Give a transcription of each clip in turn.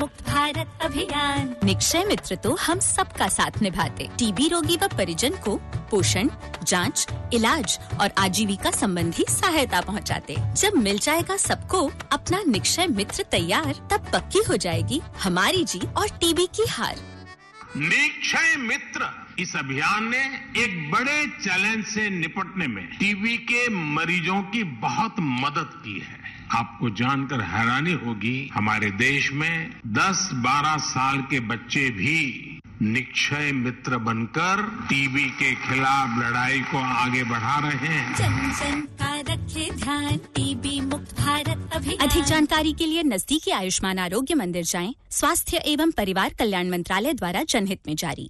मुक्त भारत अभियान निक्षय मित्र तो हम सबका साथ निभाते टीबी रोगी व परिजन को पोषण जांच, इलाज और आजीविका संबंधी सहायता पहुंचाते। जब मिल जाएगा सबको अपना निक्षय मित्र तैयार तब पक्की हो जाएगी हमारी जीत और टीबी की हार निक्षय मित्र इस अभियान ने एक बड़े चैलेंज से निपटने में टीबी के मरीजों की बहुत मदद की है आपको जानकर हैरानी होगी हमारे देश में 10-12 साल के बच्चे भी निक्षय मित्र बनकर टीबी के खिलाफ लड़ाई को आगे बढ़ा रहे हैं जन जन का रखे ध्यान टीबी मुक्त भारत अभियान अधिक जानकारी के लिए नजदीकी आयुष्मान आरोग्य मंदिर जाएं स्वास्थ्य एवं परिवार कल्याण मंत्रालय द्वारा जनहित में जारी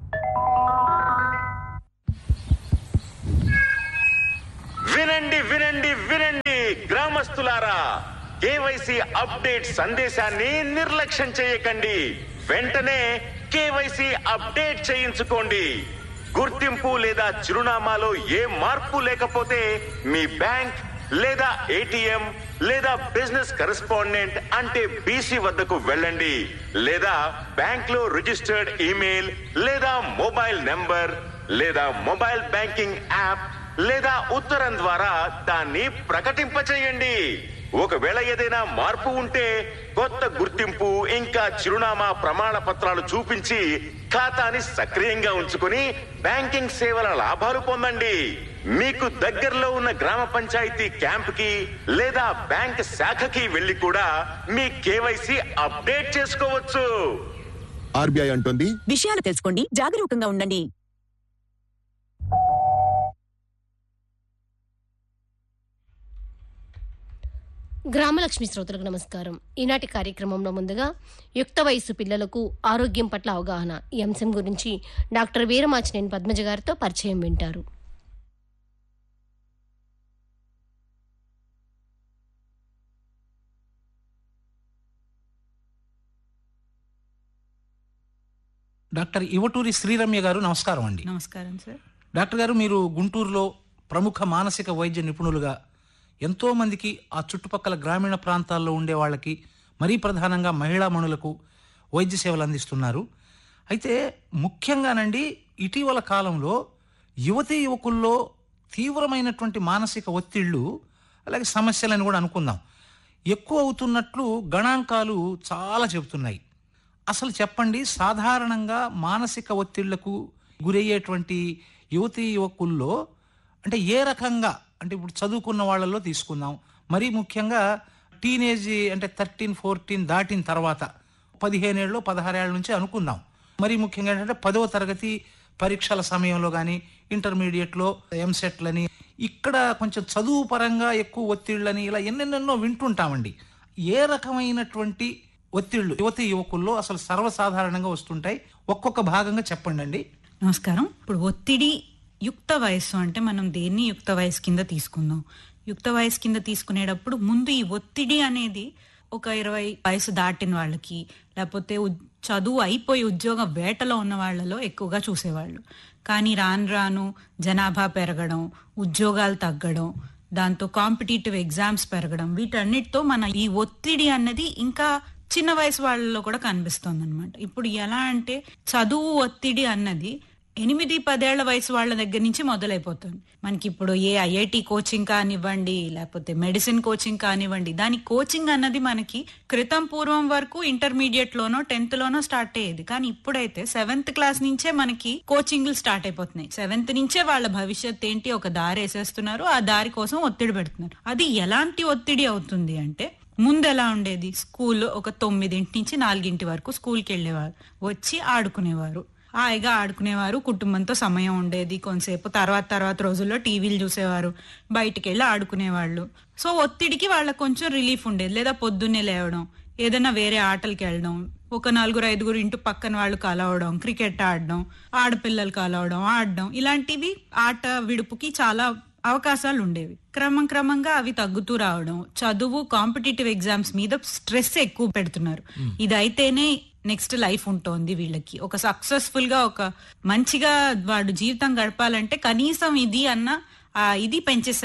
వినండి వినండి వినండి గ్రామస్తులారా కేవైసీ అప్డేట్ సందేశాన్ని నిర్లక్ష్యం చేయకండి వెంటనే కేవైసీ అప్డేట్ చేయించుకోండి గుర్తింపు లేదా చిరునామాలో ఏ మార్పు లేకపోతే మీ బ్యాంక్ లేదా ఏటీఎం లేదా బిజినెస్ కరెస్పాండెంట్ అంటే బీసీ వద్దకు వెళ్ళండి లేదా బ్యాంక్ లో రిజిస్టర్డ్ ఈమెయిల్ లేదా మొబైల్ నెంబర్ లేదా మొబైల్ బ్యాంకింగ్ యాప్ లేదా ఉత్తరం ద్వారా దాన్ని ప్రకటింపచేయండి ఒకవేళ ఏదైనా మార్పు ఉంటే కొత్త గుర్తింపు ఇంకా చిరునామా ప్రమాణ పత్రాలు చూపించి ఖాతాని సక్రియంగా ఉంచుకుని బ్యాంకింగ్ సేవల లాభాలు పొందండి మీకు దగ్గరలో ఉన్న గ్రామ పంచాయతీ క్యాంప్ కి లేదా బ్యాంక్ శాఖకి వెళ్లి కూడా మీ కేవైసీ అప్డేట్ చేసుకోవచ్చు ఆర్బీఐ అంటోంది విషయాలు తెలుసుకోండి జాగరూకంగా ఉండండి గ్రామలక్ష్మి శ్రోతలకు నమస్కారం ఈనాటి కార్యక్రమంలో ముందుగా యుక్త వయసు పిల్లలకు ఆరోగ్యం పట్ల అవగాహన ఈ అంశం గురించి డాక్టర్ వీరమాచినేని పద్మజ గారితో పరిచయం వింటారు డాక్టర్ ఇవటూరి శ్రీరమ్య గారు నమస్కారం అండి నమస్కారం సార్ డాక్టర్ గారు మీరు గుంటూరులో ప్రముఖ మానసిక వైద్య నిపుణులుగా ఎంతో మందికి ఆ చుట్టుపక్కల గ్రామీణ ప్రాంతాల్లో ఉండే వాళ్ళకి మరీ ప్రధానంగా మహిళామణులకు వైద్య సేవలు అందిస్తున్నారు అయితే ముఖ్యంగానండి ఇటీవల కాలంలో యువతీ యువకుల్లో తీవ్రమైనటువంటి మానసిక ఒత్తిళ్లు అలాగే సమస్యలని కూడా అనుకుందాం ఎక్కువ అవుతున్నట్లు గణాంకాలు చాలా చెబుతున్నాయి అసలు చెప్పండి సాధారణంగా మానసిక ఒత్తిళ్లకు గురయ్యేటువంటి యువతీ యువకుల్లో అంటే ఏ రకంగా అంటే ఇప్పుడు చదువుకున్న వాళ్ళలో తీసుకుందాం మరీ ముఖ్యంగా టీనేజ్ అంటే థర్టీన్ ఫోర్టీన్ దాటిన తర్వాత పదిహేనేళ్ళు పదహారేళ్ళ నుంచి అనుకుందాం మరీ ముఖ్యంగా ఏంటంటే పదవ తరగతి పరీక్షల సమయంలో కానీ ఇంటర్మీడియట్లో ఎంసెట్లని ఇక్కడ కొంచెం చదువు పరంగా ఎక్కువ ఒత్తిళ్ళని ఇలా ఎన్నెన్నెన్నో వింటుంటామండి ఏ రకమైనటువంటి ఒత్తిళ్లు యువతి యువకుల్లో అసలు సర్వసాధారణంగా వస్తుంటాయి ఒక్కొక్క భాగంగా చెప్పండి అండి నమస్కారం ఇప్పుడు ఒత్తిడి యుక్త వయస్సు అంటే మనం దేన్ని యుక్త వయసు కింద తీసుకుందాం యుక్త వయసు కింద తీసుకునేటప్పుడు ముందు ఈ ఒత్తిడి అనేది ఒక ఇరవై వయసు దాటిన వాళ్ళకి లేకపోతే ఉద్- చదువు అయిపోయి ఉద్యోగ వేటలో ఉన్న వాళ్ళలో ఎక్కువగా చూసేవాళ్ళు కానీ రాను రాను జనాభా పెరగడం ఉద్యోగాలు తగ్గడం దాంతో కాంపిటేటివ్ ఎగ్జామ్స్ పెరగడం వీటన్నిటితో మన ఈ ఒత్తిడి అన్నది ఇంకా చిన్న వయసు వాళ్ళలో కూడా కనిపిస్తుంది అనమాట ఇప్పుడు ఎలా అంటే చదువు ఒత్తిడి అన్నది ఎనిమిది పదేళ్ల వయసు వాళ్ళ దగ్గర నుంచి మొదలైపోతుంది మనకి ఇప్పుడు ఏ ఐఐటి కోచింగ్ కానివ్వండి లేకపోతే మెడిసిన్ కోచింగ్ కానివ్వండి దాని కోచింగ్ అన్నది మనకి క్రితం పూర్వం వరకు ఇంటర్మీడియట్ లోనో టెన్త్ లోనో స్టార్ట్ అయ్యేది కానీ ఇప్పుడైతే సెవెంత్ క్లాస్ నుంచే మనకి కోచింగ్లు స్టార్ట్ అయిపోతున్నాయి సెవెంత్ నుంచే వాళ్ళ భవిష్యత్ ఏంటి ఒక దారి వేసేస్తున్నారు ఆ దారి కోసం ఒత్తిడి పెడుతున్నారు అది ఎలాంటి ఒత్తిడి అవుతుంది అంటే ముందు ఎలా ఉండేది స్కూల్ ఒక తొమ్మిదింటి నుంచి నాలుగింటి వరకు స్కూల్కి వెళ్ళేవారు వచ్చి ఆడుకునేవారు హాయిగా ఆడుకునేవారు కుటుంబంతో సమయం ఉండేది కొంతసేపు తర్వాత తర్వాత రోజుల్లో టీవీలు చూసేవారు బయటికి వెళ్ళి ఆడుకునేవాళ్ళు సో ఒత్తిడికి వాళ్ళకి కొంచెం రిలీఫ్ ఉండేది లేదా పొద్దున్నే లేవడం ఏదైనా వేరే ఆటలకి వెళ్ళడం ఒక నలుగురు ఐదుగురు ఇంటి పక్కన వాళ్ళు కలవడం క్రికెట్ ఆడడం ఆడపిల్లలు కలవడం ఆడడం ఇలాంటివి ఆట విడుపుకి చాలా అవకాశాలు ఉండేవి క్రమం క్రమంగా అవి తగ్గుతూ రావడం చదువు కాంపిటేటివ్ ఎగ్జామ్స్ మీద స్ట్రెస్ ఎక్కువ పెడుతున్నారు ఇది అయితేనే నెక్స్ట్ లైఫ్ ఉంటుంది వీళ్ళకి ఒక సక్సెస్ఫుల్ గా ఒక మంచిగా వాడు జీవితం గడపాలంటే కనీసం ఇది అన్న ఆ ఇది పెంచేశారు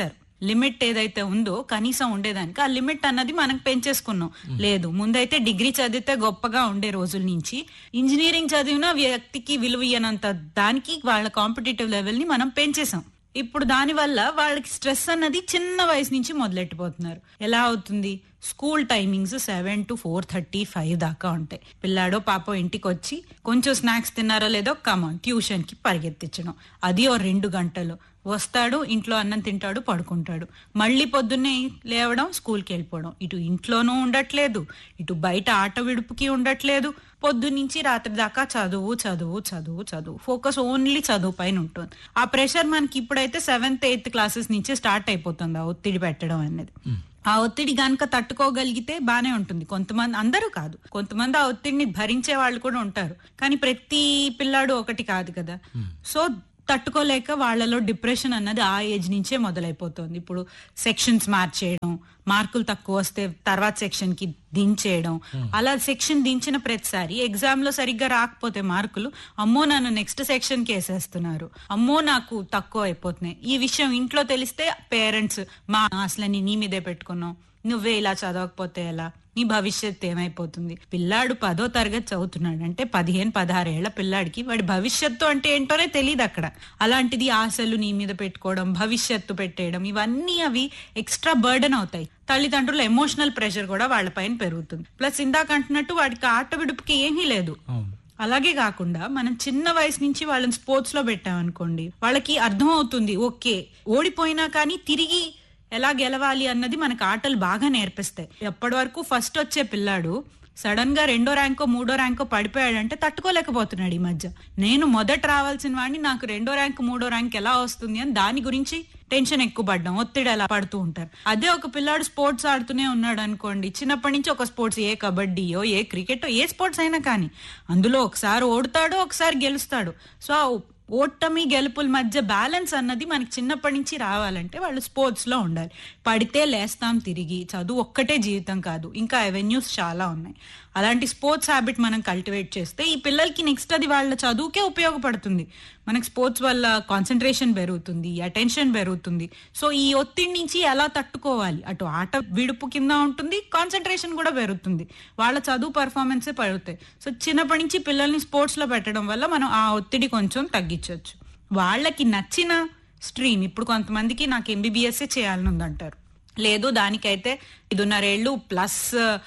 లిమిట్ ఏదైతే ఉందో కనీసం ఉండేదానికి ఆ లిమిట్ అన్నది మనం పెంచేసుకున్నాం లేదు ముందైతే డిగ్రీ చదివితే గొప్పగా ఉండే రోజుల నుంచి ఇంజనీరింగ్ చదివిన వ్యక్తికి విలువ ఇయ్యనంత దానికి వాళ్ళ కాంపిటేటివ్ లెవెల్ ని మనం పెంచేసాం ఇప్పుడు దాని వల్ల వాళ్ళకి స్ట్రెస్ అన్నది చిన్న వయసు నుంచి మొదలెట్టిపోతున్నారు ఎలా అవుతుంది school timings seven to four thirty five దాకా ఉంటాయి పిల్లాడో పాపో ఇంటికి వచ్చి కొంచెం స్నాక్స్ తిన్నారో లేదో కమాన్ ట్యూషన్ కి పరిగెత్తించడం అది ఓ రెండు గంటలు వస్తాడు ఇంట్లో అన్నం తింటాడు పడుకుంటాడు మళ్ళీ పొద్దున్నే లేవడం స్కూల్కి వెళ్ళిపోవడం ఇటు ఇంట్లోనూ ఉండట్లేదు ఇటు బయట ఆట విడుపుకి ఉండట్లేదు పొద్దున్నుంచి రాత్రి దాకా చదువు చదువు చదువు చదువు ఫోకస్ ఓన్లీ చదువు పైన ఉంటుంది ఆ ప్రెషర్ మనకి ఇప్పుడైతే సెవెంత్ ఎయిత్ క్లాసెస్ నుంచి స్టార్ట్ అయిపోతుంది ఆ ఒత్తిడి పెట్టడం అనేది ఆ ఒత్తిడి గనక తట్టుకోగలిగితే బానే ఉంటుంది కొంతమంది అందరూ కాదు కొంతమంది ఆ ఒత్తిడిని భరించే వాళ్ళు కూడా ఉంటారు కానీ ప్రతి పిల్లాడు ఒకటి కాదు కదా సో తట్టుకోలేక వాళ్ళలో డిప్రెషన్ అన్నది ఆ ఏజ్ నుంచే మొదలైపోతుంది ఇప్పుడు సెక్షన్స్ మార్చేయడం మార్కులు తక్కువ వస్తే తర్వాత సెక్షన్ కి దించేయడం అలా సెక్షన్ దించిన ప్రతిసారి ఎగ్జామ్ లో సరిగ్గా రాకపోతే మార్కులు అమ్మో నన్ను నెక్స్ట్ సెక్షన్ కి వేసేస్తున్నారు అమ్మో నాకు తక్కువ అయిపోతున్నాయి ఈ విషయం ఇంట్లో తెలిస్తే పేరెంట్స్ మా అసలు నీ మీదే పెట్టుకున్నావు నువ్వే ఇలా చదవకపోతే ఎలా నీ భవిష్యత్ ఏమైపోతుంది పిల్లాడు పదో తరగతి చదువుతున్నాడు అంటే పదిహేను పదహారేళ్ల పిల్లాడికి వాడి భవిష్యత్తు అంటే ఏంటోనే తెలియదు అక్కడ అలాంటిది ఆశలు నీ మీద పెట్టుకోవడం భవిష్యత్తు పెట్టేయడం ఇవన్నీ అవి ఎక్స్ట్రా బర్డన్ అవుతాయి తల్లిదండ్రుల ఎమోషనల్ ప్రెషర్ కూడా వాళ్ళపైన పెరుగుతుంది ప్లస్ ఇందాక అంటున్నట్టు వాడికి ఆట విడుపుకి ఏమీ లేదు అలాగే కాకుండా మనం చిన్న వయసు నుంచి వాళ్ళని స్పోర్ట్స్ లో పెట్టామనుకోండి వాళ్ళకి అర్థం అవుతుంది ఓకే ఓడిపోయినా కానీ తిరిగి ఎలా గెలవాలి అన్నది మనకు ఆటలు బాగా నేర్పిస్తాయి ఎప్పటి వరకు ఫస్ట్ వచ్చే పిల్లాడు సడన్ గా రెండో ర్యాంకో మూడో ర్యాంకో పడిపోయాడంటే తట్టుకోలేకపోతున్నాడు ఈ మధ్య నేను మొదట రావాల్సిన వాడిని నాకు రెండో ర్యాంక్ మూడో ర్యాంక్ ఎలా వస్తుంది అని దాని గురించి టెన్షన్ ఎక్కువ పడ్డం ఒత్తిడి ఎలా పడుతూ ఉంటారు అదే ఒక పిల్లాడు స్పోర్ట్స్ ఆడుతూనే ఉన్నాడు అనుకోండి చిన్నప్పటి నుంచి ఒక స్పోర్ట్స్ ఏ కబడ్డీయో ఏ క్రికెట్ ఏ స్పోర్ట్స్ అయినా కానీ అందులో ఒకసారి ఓడతాడు ఒకసారి గెలుస్తాడు సో ఆ ఓటమి గెలుపుల మధ్య బ్యాలెన్స్ అన్నది మనకి చిన్నప్పటి నుంచి రావాలంటే వాళ్ళు స్పోర్ట్స్ లో ఉండాలి పడితే లేస్తాం తిరిగి చదువు ఒక్కటే జీవితం కాదు ఇంకా అవెన్యూస్ చాలా ఉన్నాయి అలాంటి స్పోర్ట్స్ హ్యాబిట్ మనం కల్టివేట్ చేస్తే ఈ పిల్లలకి నెక్స్ట్ అది వాళ్ళ చదువుకే ఉపయోగపడుతుంది మనకి స్పోర్ట్స్ వల్ల కాన్సన్ట్రేషన్ పెరుగుతుంది అటెన్షన్ పెరుగుతుంది సో ఈ ఒత్తిడి నుంచి ఎలా తట్టుకోవాలి అటు ఆట విడుపు కింద ఉంటుంది కాన్సన్ట్రేషన్ కూడా పెరుగుతుంది వాళ్ళ చదువు పర్ఫార్మెన్సే పెరుగుతాయి సో చిన్నప్పటి నుంచి పిల్లల్ని స్పోర్ట్స్ లో పెట్టడం వల్ల మనం ఆ ఒత్తిడి కొంచెం తగ్గించవచ్చు వాళ్ళకి నచ్చిన స్ట్రీమ్ ఇప్పుడు కొంతమందికి నాకు ఎంబీబీఎస్ఏ చేయాలని ఉందంటారు లేదు దానికైతే ఐదున్నరేళ్ళు ప్లస్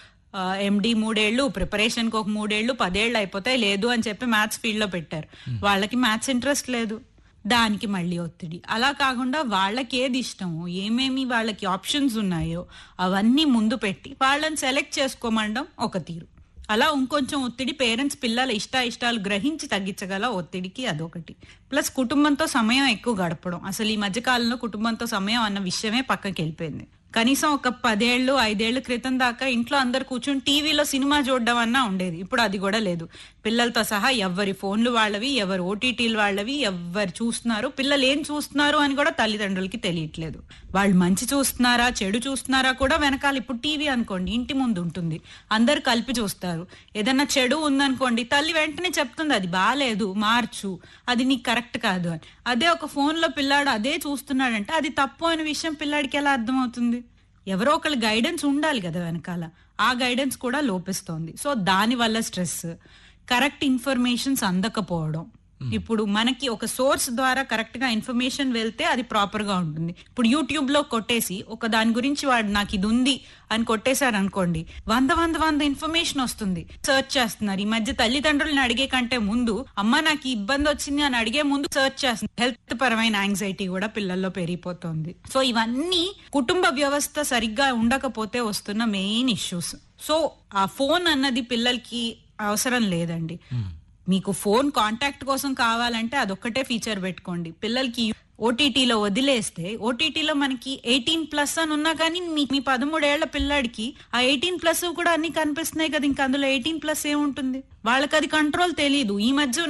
ఎండి మూడేళ్లు ప్రిపరేషన్ కి ఒక మూడేళ్లు పదేళ్లు అయిపోతాయి లేదు అని చెప్పి మ్యాథ్స్ ఫీల్డ్ లో పెట్టారు వాళ్ళకి మ్యాథ్స్ ఇంట్రెస్ట్ లేదు దానికి మళ్ళీ ఒత్తిడి అలా కాకుండా వాళ్ళకి ఏది ఇష్టమో ఏమేమి వాళ్ళకి ఆప్షన్స్ ఉన్నాయో అవన్నీ ముందు పెట్టి వాళ్ళని సెలెక్ట్ చేసుకోమండం ఒక తీరు అలా ఇంకొంచెం ఒత్తిడి పేరెంట్స్ పిల్లల ఇష్ట ఇష్టాలు గ్రహించి తగ్గించగల ఒత్తిడికి అదొకటి ప్లస్ కుటుంబంతో సమయం ఎక్కువ గడపడం అసలు ఈ మధ్య కాలంలో కుటుంబంతో సమయం అన్న విషయమే పక్కకి వెళ్ళిపోయింది కనీసం ఒక పదేళ్లు ఐదేళ్ల క్రితం దాకా ఇంట్లో అందరు కూర్చొని టీవీలో సినిమా చూడడం అన్నా ఉండేది ఇప్పుడు అది కూడా లేదు పిల్లలతో సహా ఎవరి ఫోన్లు వాళ్ళవి ఎవరి ఓటీటీలు వాళ్ళవి ఎవరు చూస్తున్నారు పిల్లలు ఏం చూస్తున్నారు అని కూడా తల్లిదండ్రులకి తెలియట్లేదు వాళ్ళు మంచి చూస్తున్నారా చెడు చూస్తున్నారా కూడా వెనకాల ఇప్పుడు టీవీ అనుకోండి ఇంటి ముందు ఉంటుంది అందరు కలిపి చూస్తారు ఏదన్నా చెడు ఉందనుకోండి తల్లి వెంటనే చెప్తుంది అది బాగాలేదు మార్చు అది నీకు కరెక్ట్ కాదు అని అదే ఒక ఫోన్ లో పిల్లాడు అదే చూస్తున్నాడంటే అది తప్పు అనే విషయం పిల్లాడికి ఎలా అర్థమవుతుంది ఎవరో ఒకళ్ళ గైడెన్స్ ఉండాలి కదా వెనకాల ఆ గైడెన్స్ కూడా లోపిస్తోంది సో దాని వల్ల స్ట్రెస్ కరెక్ట్ ఇన్ఫర్మేషన్స్ అందకపోవడం ఇప్పుడు మనకి ఒక సోర్స్ ద్వారా కరెక్ట్ గా ఇన్ఫర్మేషన్ వెళ్తే అది ప్రాపర్ గా ఉంటుంది ఇప్పుడు యూట్యూబ్ లో కొట్టేసి ఒక దాని గురించి వాడు నాకు ఇది ఉంది అని కొట్టేశారు అనుకోండి వంద వంద వంద ఇన్ఫర్మేషన్ వస్తుంది సర్చ్ చేస్తున్నారు ఈ మధ్య తల్లిదండ్రులను అడిగే కంటే ముందు అమ్మ నాకు ఈ ఇబ్బంది వచ్చింది అని అడిగే ముందు సర్చ్ చేస్తున్నారు హెల్త్ పరమైన యాంగ్జైటీ కూడా పిల్లల్లో పెరిగిపోతుంది సో ఇవన్నీ కుటుంబ వ్యవస్థ సరిగ్గా ఉండకపోతే వస్తున్న మెయిన్ ఇష్యూస్ సో ఆ ఫోన్ అన్నది పిల్లలకి అవసరం లేదండి మీకు ఫోన్ కాంటాక్ట్ కోసం కావాలంటే అదొక్కటే ఫీచర్ పెట్టుకోండి పిల్లలకి ఓటీటీలో వదిలేస్తే ఓటీటీలో మనకి ఎయిటీన్ ప్లస్ అని ఉన్నా కానీ మీ మీ పదమూడేళ్ల పిల్లాడికి ఆ ఎయిటీన్ ప్లస్ కూడా అన్ని కనిపిస్తున్నాయి కదా ఇంకా అందులో ఎయిటీన్ ప్లస్ ఏముంటుంది వాళ్ళకి అది కంట్రోల్ తెలియదు ఈ మధ్య ఉన్న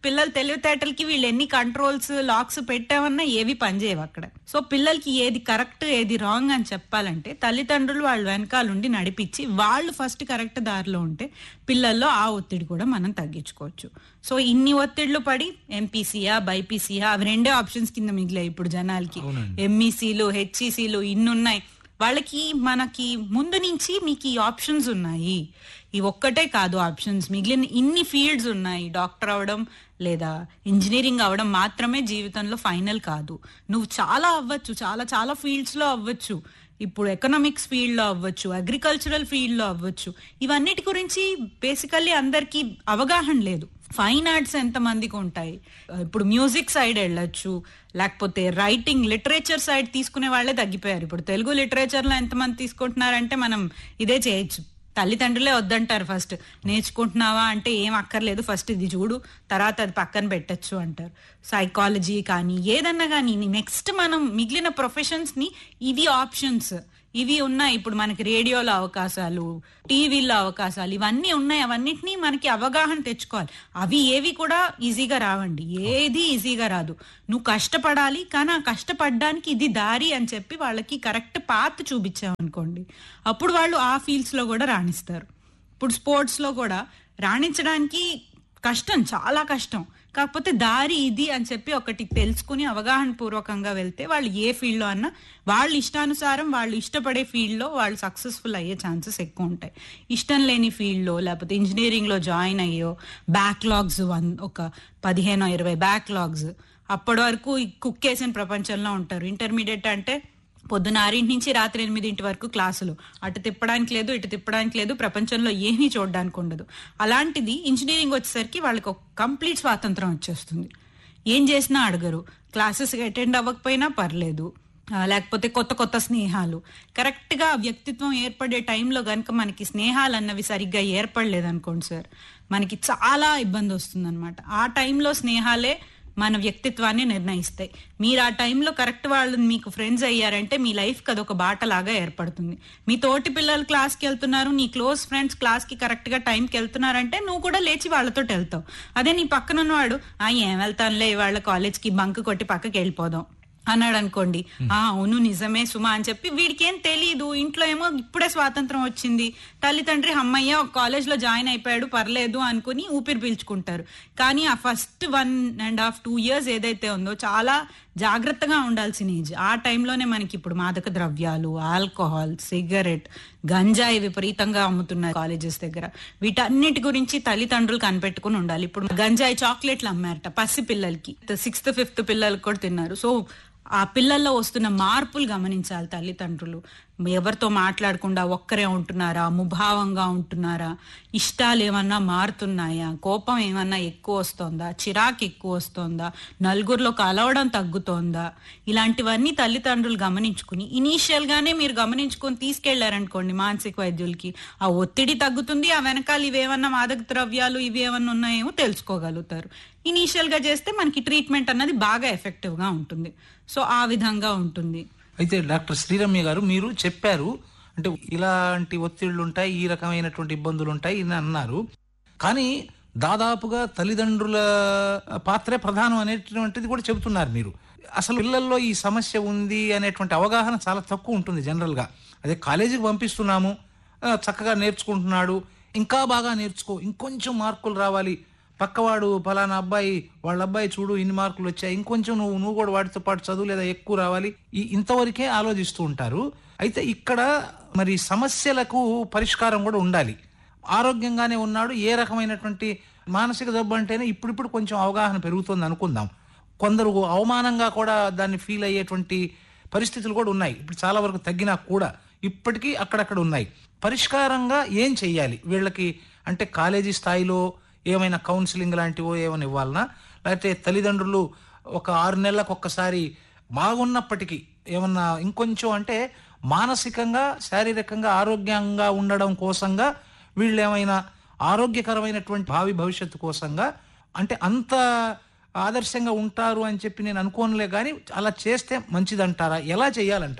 పిల్లల తెలివితేటలకి వీళ్ళు ఎన్ని కంట్రోల్స్ లాక్స్ పెట్టామన్నా ఏవి పనిచేయవు అక్కడ సో పిల్లలకి ఏది కరెక్ట్ ఏది రాంగ్ అని చెప్పాలంటే తల్లిదండ్రులు వాళ్ళ వెనకాలండి నడిపించి వాళ్ళు ఫస్ట్ కరెక్ట్ దారిలో ఉంటే పిల్లల్లో ఆ ఒత్తిడి కూడా మనం తగ్గించుకోవచ్చు సో ఇన్ని ఒత్తిళ్లు పడి ఎంపీసీయా బైపీసీయా అవి రెండే ఆప్షన్స్ కింద మిగిలాయి ఇప్పుడు జనాలకి ఎంఈసీలు హెచ్ఈసీలు ఇన్ని ఉన్నాయి వాళ్ళకి మనకి ముందు నుంచి మీకు ఈ ఆప్షన్స్ ఉన్నాయి ఈ ఒక్కటే కాదు ఆప్షన్స్ మిగిలిన ఇన్ని ఫీల్డ్స్ ఉన్నాయి డాక్టర్ అవడం లేదా ఇంజనీరింగ్ అవడం మాత్రమే జీవితంలో ఫైనల్ కాదు నువ్వు చాలా అవ్వచ్చు చాలా చాలా ఫీల్డ్స్ లో అవ్వచ్చు ఇప్పుడు ఎకనామిక్స్ ఫీల్డ్ లో అవ్వచ్చు అగ్రికల్చరల్ ఫీల్డ్ లో అవ్వచ్చు ఇవన్నిటి గురించి బేసికల్లీ అందరికి అవగాహన లేదు ఫైన్ ఆర్ట్స్ ఎంత మందికి ఉంటాయి ఇప్పుడు మ్యూజిక్ సైడ్ వెళ్ళొచ్చు లేకపోతే రైటింగ్ లిటరేచర్ సైడ్ తీసుకునే వాళ్ళే తగ్గిపోయారు ఇప్పుడు తెలుగు లిటరేచర్ లో ఎంతమంది తీసుకుంటున్నారంటే మనం ఇదే చేయొచ్చు తల్లిదండ్రులే వద్దంటారు ఫస్ట్ నేర్చుకుంటున్నావా అంటే ఏం అక్కర్లేదు ఫస్ట్ ఇది చూడు తర్వాత అది పక్కన పెట్టచ్చు అంటారు సైకాలజీ కానీ ఏదన్నా కానీ నెక్స్ట్ మనం మిగిలిన ప్రొఫెషన్స్ ని ఇవి ఆప్షన్స్ ఇవి ఉన్నాయి ఇప్పుడు మనకి రేడియోలో అవకాశాలు టీవీలో అవకాశాలు ఇవన్నీ ఉన్నాయి అవన్నిటినీ మనకి అవగాహన తెచ్చుకోవాలి అవి ఏవి కూడా ఈజీగా రావండి ఏది ఈజీగా రాదు నువ్వు కష్టపడాలి కానీ ఆ కష్టపడడానికి ఇది దారి అని చెప్పి వాళ్ళకి కరెక్ట్ పాత్ చూపించామనుకోండి అప్పుడు వాళ్ళు ఆ ఫీల్డ్స్ లో కూడా రాణిస్తారు ఇప్పుడు స్పోర్ట్స్ లో కూడా రాణించడానికి కష్టం చాలా కష్టం కాకపోతే దారి ఇది అని చెప్పి ఒకటి తెలుసుకుని అవగాహన పూర్వకంగా వెళ్తే వాళ్ళు ఏ ఫీల్డ్ లో అన్నా వాళ్ళ ఇష్టానుసారం వాళ్ళు ఇష్టపడే ఫీల్డ్ లో వాళ్ళు సక్సెస్ఫుల్ అయ్యే ఛాన్సెస్ ఎక్కువ ఉంటాయి ఇష్టం లేని ఫీల్డ్ లో లేకపోతే ఇంజనీరింగ్ లో జాయిన్ అయ్యో బ్యాక్లాగ్స్ వన్ ఒక పదిహేనో ఇరవై బ్యాక్లాగ్స్ అప్పటి వరకు ఈ కుక్కేసిన ప్రపంచంలో ఉంటారు ఇంటర్మీడియట్ అంటే పొద్దున ఆరింటి నుంచి రాత్రి ఎనిమిదింటి వరకు క్లాసులు అటు తిప్పడానికి లేదు ఇటు తిప్పడానికి లేదు ప్రపంచంలో ఏమీ చూడడానికి ఉండదు అలాంటిది ఇంజనీరింగ్ వచ్చేసరికి వాళ్ళకి ఒక కంప్లీట్ స్వాతంత్రం వచ్చేస్తుంది ఏం చేసినా అడగరు క్లాసెస్ అటెండ్ అవ్వకపోయినా పర్లేదు ఆ, లేకపోతే కొత్త కొత్త స్నేహాలు కరెక్ట్ గా వ్యక్తిత్వం ఏర్పడే టైంలో గనుక మనకి స్నేహాలు అన్నవి సరిగ్గా ఏర్పడలేదు అనుకోండి సార్ మనకి చాలా ఇబ్బంది వస్తుంది ఆ టైంలో స్నేహాలే మన వ్యక్తిత్వాన్ని నిర్ణయిస్తాయి మీరు ఆ టైంలో కరెక్ట్ వాళ్ళు మీకు ఫ్రెండ్స్ అయ్యారంటే మీ లైఫ్ కి అదొక బాటలాగా ఏర్పడుతుంది మీ తోటి పిల్లలు క్లాస్కి వెళ్తున్నారు నీ క్లోజ్ ఫ్రెండ్స్ క్లాస్ కి కరెక్ట్ గా టైంకి వెళ్తున్నారంటే నువ్వు కూడా లేచి వాళ్ళతో వెళ్తావు అదే నీ పక్కన ఉన్నవాడు ఆ ఏం వెళ్తానులే వాళ్ళ కాలేజ్ కి బంక్ కొట్టి పక్కకి వెళ్ళిపోదాం అన్నాడు అనుకోండి ఆ అవును నిజమే సుమా అని చెప్పి వీడికి ఏం తెలియదు ఇంట్లో ఏమో ఇప్పుడే స్వాతంత్రం వచ్చింది తల్లిదండ్రి అమ్మయ్య కాలేజ్ లో జాయిన్ అయిపోయాడు పర్లేదు అనుకుని ఊపిరి పీల్చుకుంటారు కానీ ఆ first one and half two years ఏదైతే ఉందో చాలా జాగ్రత్తగా ఉండాల్సిన ఏజ్ ఆ టైంలోనే మనకి ఇప్పుడు మాదక ద్రవ్యాలు ఆల్కహాల్ సిగరెట్ గంజాయి విపరీతంగా అమ్ముతున్నారు కాలేజెస్ దగ్గర వీటన్నిటి గురించి తల్లిదండ్రులు కనిపెట్టుకుని ఉండాలి ఇప్పుడు గంజాయి చాక్లెట్లు అమ్మారట పసి పిల్లలకి సిక్స్త్ ఫిఫ్త్ పిల్లలకి కూడా తిన్నారు సో ఆ పిల్లల్లో వస్తున్న మార్పులు గమనించాలి తల్లిదండ్రులు ఎవరితో మాట్లాడకుండా ఒక్కరే ఉంటున్నారా ముభావంగా ఉంటున్నారా ఇష్టాలు ఏమన్నా మారుతున్నాయా కోపం ఏమన్నా ఎక్కువ వస్తోందా చిరాకు ఎక్కువ వస్తోందా నలుగురిలో కలవడం తగ్గుతోందా ఇలాంటివన్నీ తల్లిదండ్రులు గమనించుకుని ఇనీషియల్ గానే మీరు గమనించుకొని తీసుకెళ్లారనుకోండి మానసిక వైద్యులకి ఆ ఒత్తిడి తగ్గుతుంది ఆ వెనకాల ఇవేమన్నా మాదక ద్రవ్యాలు ఇవి ఏమన్నా ఉన్నాయేమో తెలుసుకోగలుగుతారు ఇనీషియల్ గా చేస్తే మనకి ట్రీట్మెంట్ అన్నది బాగా ఎఫెక్టివ్ గా ఉంటుంది సో ఆ విధంగా ఉంటుంది అయితే డాక్టర్ శ్రీరమ్య గారు మీరు చెప్పారు అంటే ఇలాంటి ఒత్తిళ్లు ఉంటాయి ఈ రకమైనటువంటి ఇబ్బందులు ఉంటాయి అని అన్నారు కానీ దాదాపుగా తల్లిదండ్రుల పాత్రే ప్రధానం అనేటువంటిది కూడా చెబుతున్నారు మీరు అసలు పిల్లల్లో ఈ సమస్య ఉంది అనేటువంటి అవగాహన చాలా తక్కువ ఉంటుంది జనరల్ గా అదే కాలేజీకి పంపిస్తున్నాము ఆ, చక్కగా నేర్చుకుంటున్నాడు ఇంకా బాగా నేర్చుకో ఇంకొంచెం మార్కులు రావాలి పక్కవాడు ఫలానా అబ్బాయి వాళ్ళ అబ్బాయి చూడు ఇన్ని మార్కులు వచ్చాయి ఇంకొంచెం నువ్వు నువ్వు కూడా వాటితో పాటు చదువు లేదా ఎక్కువ రావాలి ఈ ఇంతవరకే ఆలోచిస్తూ ఉంటారు అయితే ఇక్కడ మరి సమస్యలకు పరిష్కారం కూడా ఉండాలి ఆరోగ్యంగానే ఉన్నాడు ఏ రకమైనటువంటి మానసిక జబ్బు అంటేనే ఇప్పుడిప్పుడు కొంచెం అవగాహన పెరుగుతుంది అనుకుందాం కొందరు అవమానంగా కూడా దాన్ని ఫీల్ అయ్యేటువంటి పరిస్థితులు కూడా ఉన్నాయి ఇప్పుడు చాలా వరకు తగ్గినా కూడా ఇప్పటికీ అక్కడక్కడ ఉన్నాయి పరిష్కారంగా ఏం చెయ్యాలి వీళ్ళకి అంటే కాలేజీ స్థాయిలో ఏమైనా కౌన్సిలింగ్ లాంటివో ఏమైనా ఇవ్వాలనా లేకపోతే తల్లిదండ్రులు ఒక ఆరు నెలలకు ఒక్కసారి బాగున్నప్పటికీ ఏమన్నా ఇంకొంచెం అంటే మానసికంగా శారీరకంగా ఆరోగ్యంగా ఉండడం కోసంగా వీళ్ళు ఏమైనా ఆరోగ్యకరమైనటువంటి భావి భవిష్యత్తు కోసంగా అంటే అంత ఆదర్శంగా ఉంటారు అని చెప్పి నేను అనుకోనులే కానీ అలా చేస్తే మంచిదంటారా ఎలా చేయాలంటారు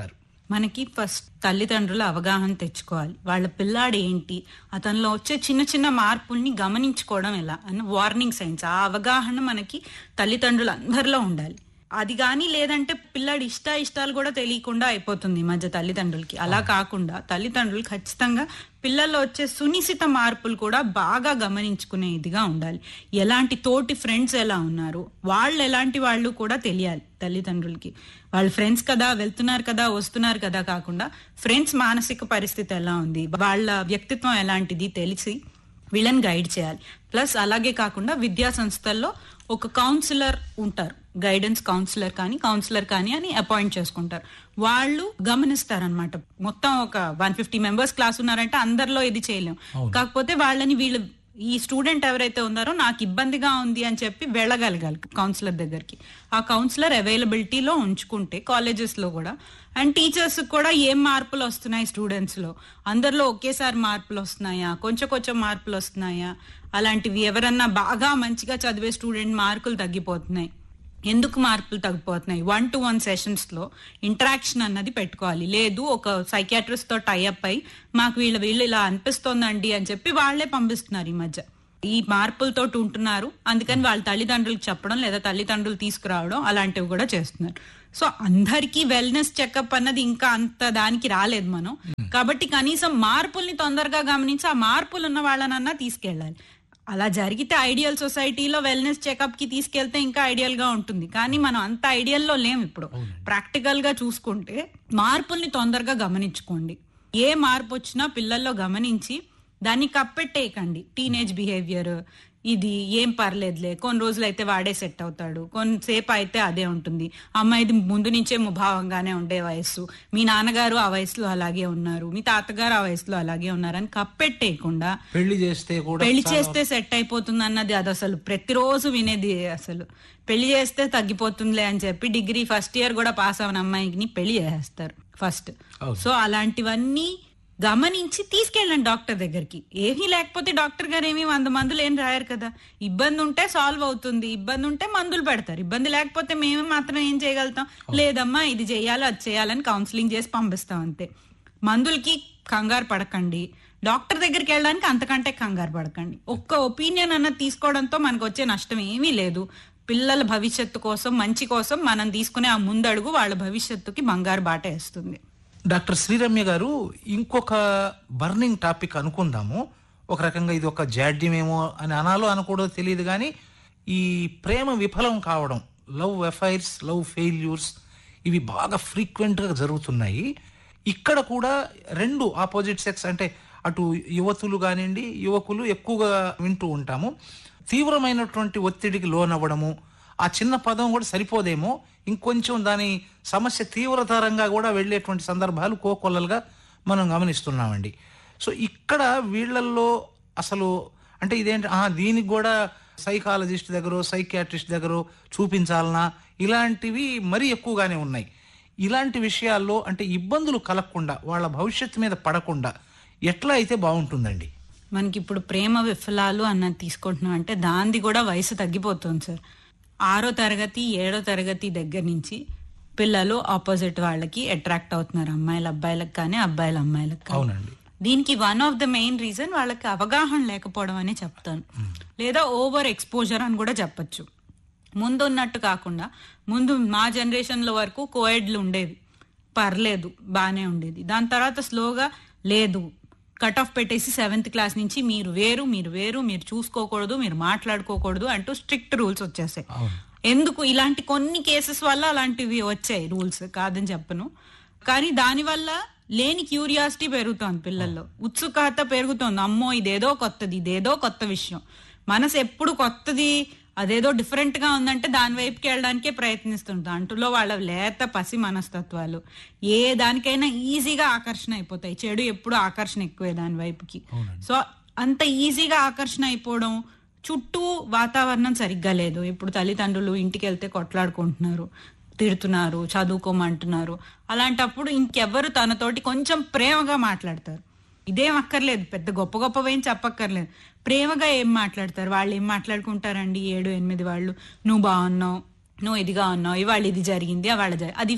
మనకి ఫస్ట్ తల్లిదండ్రుల అవగాహన తెచ్చుకోవాలి వాళ్ళ పిల్లాడు ఏంటి అతనిలో వచ్చే చిన్న చిన్న మార్పుల్ని గమనించుకోవడం ఎలా అని వార్నింగ్ సైన్స్ ఆ అవగాహన మనకి తల్లిదండ్రులు అందరిలో ఉండాలి అది కానీ లేదంటే పిల్లాడి ఇష్ట ఇష్టాలు కూడా తెలియకుండా అయిపోతుంది ఈ మధ్య తల్లిదండ్రులకి అలా కాకుండా తల్లిదండ్రులు ఖచ్చితంగా పిల్లల్లో వచ్చే సునిశిత మార్పులు కూడా బాగా గమనించుకునే ఇదిగా ఉండాలి ఎలాంటి తోటి ఫ్రెండ్స్ ఎలా ఉన్నారు వాళ్ళు ఎలాంటి వాళ్ళు కూడా తెలియాలి తల్లిదండ్రులకి వాళ్ళు ఫ్రెండ్స్ కదా వెళ్తున్నారు కదా వస్తున్నారు కదా కాకుండా ఫ్రెండ్స్ మానసిక పరిస్థితి ఎలా ఉంది వాళ్ళ వ్యక్తిత్వం ఎలాంటిది తెలిసి వీళ్ళని గైడ్ చేయాలి ప్లస్ అలాగే కాకుండా విద్యా సంస్థల్లో ఒక కౌన్సిలర్ ఉంటారు గైడెన్స్ కౌన్సిలర్ కానీ కౌన్సిలర్ కానీ అని అపాయింట్ చేసుకుంటారు వాళ్ళు గమనిస్తారనమాట మొత్తం ఒక వన్ ఫిఫ్టీ మెంబర్స్ క్లాస్ ఉన్నారంటే అందరిలో ఇది చేయలేం కాకపోతే వాళ్ళని వీళ్ళు ఈ స్టూడెంట్ ఎవరైతే ఉన్నారో నాకు ఇబ్బందిగా ఉంది అని చెప్పి వెళ్ళగలగాలి కౌన్సిలర్ దగ్గరికి ఆ కౌన్సిలర్ అవైలబిలిటీలో ఉంచుకుంటే కాలేజెస్ లో కూడా అండ్ టీచర్స్ కూడా ఏం మార్పులు వస్తున్నాయి స్టూడెంట్స్ లో అందరిలో ఒకేసారి మార్పులు వస్తున్నాయా కొంచెం కొంచెం మార్పులు వస్తున్నాయా అలాంటివి ఎవరన్నా బాగా మంచిగా చదివే స్టూడెంట్ మార్కులు తగ్గిపోతున్నాయి ఎందుకు మార్పులు తగ్గిపోతున్నాయి వన్ టు వన్ సెషన్స్ లో ఇంటరాక్షన్ అన్నది పెట్టుకోవాలి లేదు ఒక సైకాట్రిస్ట్ తో టైఅప్ అయి మాకు వీళ్ళ వీళ్ళు ఇలా అనిపిస్తోందండి అని చెప్పి వాళ్లే పంపిస్తున్నారు ఈ మధ్య ఈ మార్పులతో ఉంటున్నారు అందుకని వాళ్ళ తల్లిదండ్రులకు చెప్పడం లేదా తల్లిదండ్రులు తీసుకురావడం అలాంటివి కూడా చేస్తున్నారు సో అందరికీ వెల్నెస్ చెకప్ అన్నది ఇంకా అంత దానికి రాలేదు మనం కాబట్టి కనీసం మార్పుల్ని తొందరగా గమనించి ఆ మార్పులు ఉన్న వాళ్ళనన్నా తీసుకెళ్ళాలి అలా జరిగితే ఐడియల్ సొసైటీలో వెల్నెస్ చెకప్ కి తీసుకెళ్తే ఇంకా ఐడియల్ గా ఉంటుంది కానీ మనం అంత ఐడియల్ లో లేం ఇప్పుడు ప్రాక్టికల్ గా చూసుకుంటే మార్పుల్ని తొందరగా గమనించుకోండి ఏ మార్పు వచ్చినా పిల్లల్లో గమనించి దాన్ని కప్పెట్టేయకండి టీనేజ్ బిహేవియర్ ఇది ఏం పర్లేదులే కొన్ని రోజులు అయితే వాడే సెట్ అవుతాడు కొంతసేపు అయితే అదే ఉంటుంది అమ్మాయిది ముందు నుంచే ముభావంగానే ఉండే వయస్సు మీ నాన్నగారు ఆ వయసులో అలాగే ఉన్నారు మీ తాతగారు ఆ వయసులో అలాగే ఉన్నారని కప్పెట్టేయకుండా పెళ్లి చేస్తే కూడా పెళ్లి చాలా- చేస్తే సెట్ అయిపోతుంది అన్నది అది అసలు ప్రతిరోజు వినేది అసలు పెళ్లి చేస్తే తగ్గిపోతుందిలే అని చెప్పి డిగ్రీ ఫస్ట్ ఇయర్ కూడా పాస్ అవన అమ్మాయిని పెళ్లి చేసేస్తారు ఫస్ట్ అవును. సో అలాంటివన్నీ గమనించి తీసుకెళ్ళండి డాక్టర్ దగ్గరికి ఏమీ లేకపోతే డాక్టర్ గారు ఏమీ వంద మందులు ఏం రాయరు కదా ఇబ్బంది ఉంటే సాల్వ్ అవుతుంది ఇబ్బంది ఉంటే మందులు పెడతారు ఇబ్బంది లేకపోతే మేము మాత్రం ఏం చేయగలుగుతాం లేదమ్మా ఇది చేయాలి అది చేయాలని కౌన్సిలింగ్ చేసి పంపిస్తాం అంతే మందులకి కంగారు పడకండి డాక్టర్ దగ్గరికి వెళ్ళడానికి అంతకంటే కంగారు పడకండి ఒక్క ఒపీనియన్ అన్నది తీసుకోవడంతో మనకు వచ్చే నష్టం ఏమీ లేదు పిల్లల భవిష్యత్తు కోసం మంచి కోసం మనం తీసుకునే ఆ ముందడుగు వాళ్ళ భవిష్యత్తుకి బంగారు బాట వేస్తుంది డాక్టర్ శ్రీరమ్య గారు ఇంకొక బర్నింగ్ టాపిక్ అనుకుందాము ఒక రకంగా ఇది ఒక జాడ్యమేమో అని అనాలో అనకూడదో తెలియదు కానీ ఈ ప్రేమ విఫలం కావడం లవ్ ఎఫైర్స్ లవ్ ఫెయిల్యూర్స్ ఇవి బాగా ఫ్రీక్వెంట్గా జరుగుతున్నాయి ఇక్కడ కూడా రెండు ఆపోజిట్ సెక్స్ అంటే అటు యువతులు కానివ్వండి యువకులు ఎక్కువగా వింటూ ఉంటాము తీవ్రమైనటువంటి ఒత్తిడికి లోనవ్వడము ఆ చిన్న పదం కూడా సరిపోదేమో ఇంకొంచెం దాని సమస్య తీవ్రతరంగా కూడా వెళ్ళేటువంటి సందర్భాలు కోకొల్లలుగా మనం గమనిస్తున్నామండి సో ఇక్కడ వీళ్ళల్లో అసలు అంటే ఇదేంటి ఆ, దీనికి కూడా సైకాలజిస్ట్ దగ్గర సైకియాట్రిస్ట్ దగ్గర చూపించాలనా ఇలాంటివి మరీ ఎక్కువగానే ఉన్నాయి ఇలాంటి విషయాల్లో అంటే ఇబ్బందులు కలగకుండా వాళ్ళ భవిష్యత్తు మీద పడకుండా ఎట్లా అయితే బాగుంటుందండి మనకి ఇప్పుడు ప్రేమ విఫలాలు అన్నది తీసుకుంటున్నాం అంటే దాంది కూడా వయసు తగ్గిపోతుంది సార్ ఆరో తరగతి ఏడో తరగతి దగ్గర నుంచి పిల్లలు ఆపోజిట్ వాళ్ళకి అట్రాక్ట్ అవుతున్నారు అమ్మాయిల అబ్బాయిలకు కానీ అబ్బాయిల అమ్మాయిలకు కానీ అవునండి దీనికి one of the main reason వాళ్ళకి అవగాహన లేకపోవడం అని చెప్తాను లేదా ఓవర్ ఎక్స్పోజర్ అని కూడా చెప్పొచ్చు ముందు ఉన్నట్టు కాకుండా ముందు మా జనరేషన్ లో వరకు కోయడ్లు ఉండేవి పర్లేదు బానే ఉండేది దాని తర్వాత స్లోగా లేదు కట్ ఆఫ్ పెట్టేసి సెవెంత్ క్లాస్ నుంచి మీరు వేరు మీరు వేరు మీరు చూసుకోకూడదు మీరు మాట్లాడుకోకూడదు అంటూ స్ట్రిక్ట్ రూల్స్ వచ్చేసాయి ఎందుకు ఇలాంటి కొన్ని కేసెస్ వల్ల అలాంటివి వచ్చాయి రూల్స్ కాదని చెప్పను కానీ దానివల్ల లేని క్యూరియాసిటీ పెరుగుతోంది పిల్లల్లో ఉత్సుకత పెరుగుతోంది అమ్మో ఇదేదో కొత్తది ఇదేదో కొత్త విషయం మనసు ఎప్పుడు కొత్తది అదేదో డిఫరెంట్ గా ఉందంటే దాని వైపుకి వెళ్ళడానికే ప్రయత్నిస్తుంది అంటులో వాళ్ళ లేత పసి మనస్తత్వాలు ఏ దానికైనా ఈజీగా ఆకర్షణ అయిపోతాయి చెడు ఎప్పుడు ఆకర్షణ ఎక్కువే దాని వైపుకి సో అంత ఈజీగా ఆకర్షణ అయిపోవడం చుట్టూ వాతావరణం సరిగ్గా లేదు ఇప్పుడు తల్లిదండ్రులు ఇంటికి వెళ్తే కొట్లాడుకుంటున్నారు తిడుతున్నారు చదువుకోమంటున్నారు అలాంటప్పుడు ఇంకెవ్వరు తనతోటి కొంచెం ప్రేమగా మాట్లాడతారు ఇదేం అక్కర్లేదు పెద్ద గొప్ప గొప్పవేం చెప్పక్కర్లేదు ప్రేమగా ఏం మాట్లాడతారు వాళ్ళు ఏం మాట్లాడుకుంటారండి ఏడు ఎనిమిది వాళ్ళు నువ్వు బాగున్నావు నువ్వు ఇదిగా ఉన్నావు ఇవాళ ఇది జరిగింది వాళ్ళ జరి అది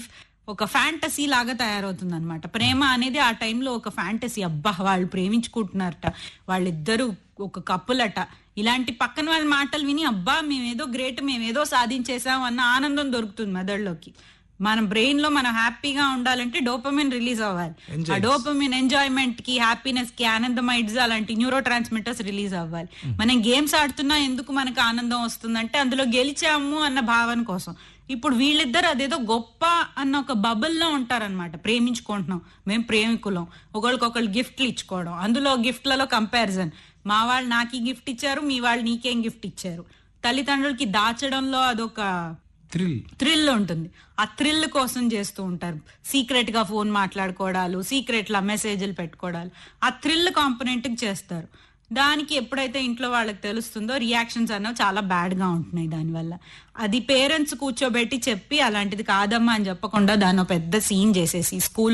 ఒక ఫ్యాంటసీ లాగా తయారవుతుంది అనమాట ప్రేమ అనేది ఆ టైంలో ఒక ఫ్యాంటసీ అబ్బా వాళ్ళు ప్రేమించుకుంటున్నారట వాళ్ళిద్దరూ ఒక కప్పులట ఇలాంటి పక్కన వాళ్ళ మాటలు విని అబ్బా మేమేదో గ్రేట్ మేమేదో సాధించేసాం అన్న ఆనందం దొరుకుతుంది మెదడులోకి మన బ్రెయిన్ లో మనం హ్యాపీగా ఉండాలంటే డోపమిన్ రిలీజ్ అవ్వాలి ఆ డోపమిన్ ఎంజాయ్మెంట్ కి హ్యాపీనెస్ కి ఆనందమైడ్స్ అలాంటి న్యూరో ట్రాన్స్మిటర్స్ రిలీజ్ అవ్వాలి మనం గేమ్స్ ఆడుతున్నా ఎందుకు మనకు ఆనందం వస్తుందంటే అందులో గెలిచాము అన్న భావన కోసం ఇప్పుడు వీళ్ళిద్దరు అదేదో గొప్ప అన్న ఒక బబుల్లో ఉంటారన్నమాట ప్రేమించుకుంటున్నాం మేము ప్రేమికులం ఒకళ్ళకొకళ్ళు గిఫ్ట్లు ఇచ్చుకోవడం అందులో గిఫ్ట్లలో కంపారిజన్ మా వాళ్ళు నాకు ఈ గిఫ్ట్ ఇచ్చారు మీ వాళ్ళు నీకేం గిఫ్ట్ ఇచ్చారు తల్లిదండ్రులకి దాచడంలో అదొక థ్రిల్ థ్రిల్ ఉంటుంది ఆ థ్రిల్ కోసం చేస్తూ ఉంటారు సీక్రెట్ గా ఫోన్ మాట్లాడుకోవడాలు సీక్రెట్ లా మెసేజ్లు పెట్టుకోవడాలు ఆ థ్రిల్ కాంపొనెంట్ చేస్తారు దానికి ఎప్పుడైతే ఇంట్లో వాళ్ళకి తెలుస్తుందో రియాక్షన్స్ అన్నవి చాలా బ్యాడ్ గా ఉంటున్నాయి దానివల్ల అది పేరెంట్స్ కూర్చోబెట్టి చెప్పి అలాంటిది కాదమ్మా అని చెప్పకుండా దాని పెద్ద సీన్ చేసేసి స్కూల్